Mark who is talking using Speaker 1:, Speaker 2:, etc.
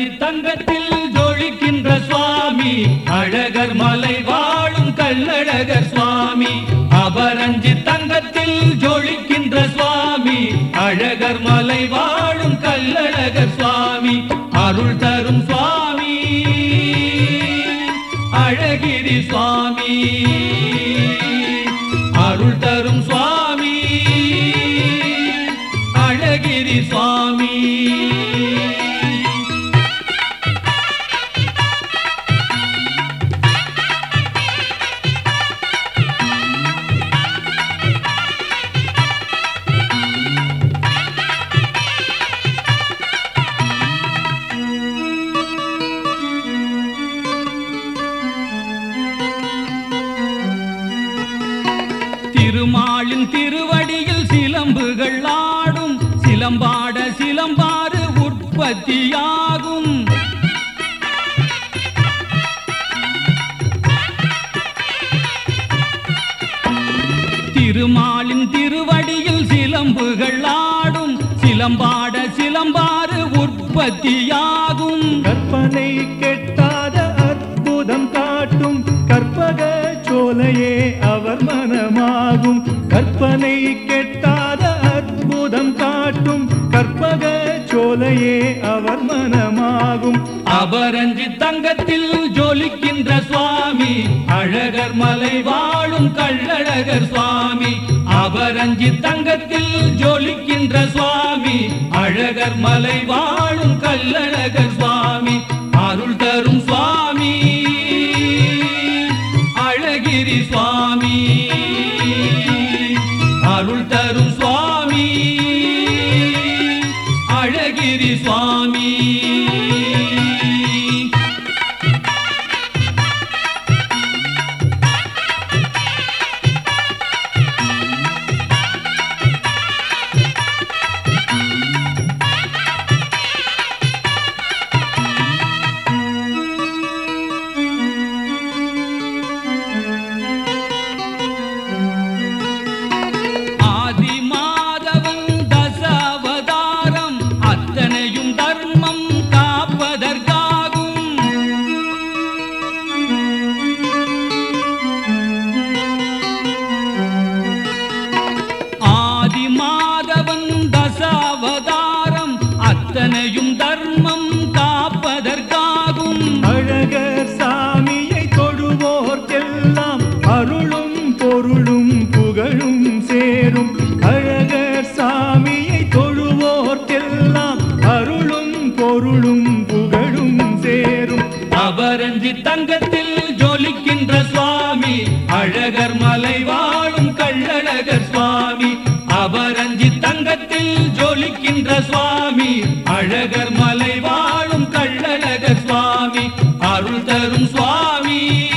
Speaker 1: அபரஞ்சி தங்கத்தில் ஜொலிக்கின்ற சுவாமி அழகர் மலை வாழும் கள்ளழகர் சுவாமி அபரஞ்சி தங்கத்தில் ஜொலிக்கின்ற சுவாமி அழகர் மலை வாழும் கள்ளழகர் சுவாமி அருள் தரும் சுவாமி அழகிரி சுவாமி அருள் தரும் சுவாமி அழகிரி சுவாமி திருமாலின் திருவடியில் சிலம்புகள் ஆடும் சிலம்பாட சிலம்பாறு உற்பத்தியாகும் திருமாலின் திருவடியில் சிலம்புகள் ஆடும் சிலம்பாட சிலம்பாறு உற்பத்தியாகும்
Speaker 2: கற்பனை கெட்டாத அற்புதம் காட்டும் கற்பக சோலையே அவர் மனமாகும் கற்பனை கெட்டாத அற்புதம் காட்டும் கற்பக சோலையே அவர் மனமாகும்
Speaker 1: அபரஞ்சி தங்கத்தில் ஜொலிக்கின்ற சுவாமி அழகர் மலை வாழும் கள்ளழகர் சுவாமி அபரஞ்சி தங்கத்தில் ஜொலிக்கின்ற சுவாமி அழகர் மலை வாழும் கள்ளழகர் சுவாமி அருள் தரும் சுவாமி அழகிரி சுவாமி அருள் தரும் சுவாமி அழகிரி சுவாமி ஆதி மாதவன் தசாவதாரம் அத்தனையும் தர்மம் காப்பதற்காகும் ஆதி மாதவன் தசாவதாரம் அத்தனையும் தர்மம் காப்பதற்காகும்
Speaker 2: அழகர் சாமியை தொழுவோர்க்கெல்லாம் அருளும் பொருளும் புகழும் சேரும் அழகர் சாமியை தொழுவோர்க்கெல்லாம் அருளும் பொருளும் புகழும் சேரும்
Speaker 1: அபரஞ்சி தங்கத்தில் ஜொலிக்கின்ற சுவாமி அழகர் மலை வாழும் கள்ளழகர் சுவாமி அபரஞ்சி தங்கத்தில் ஜொலிக்கின்ற சுவாமி அழகர் மலை வாழும் கள்ளழகர் சுவாமி அருள் தரும் சுவாமி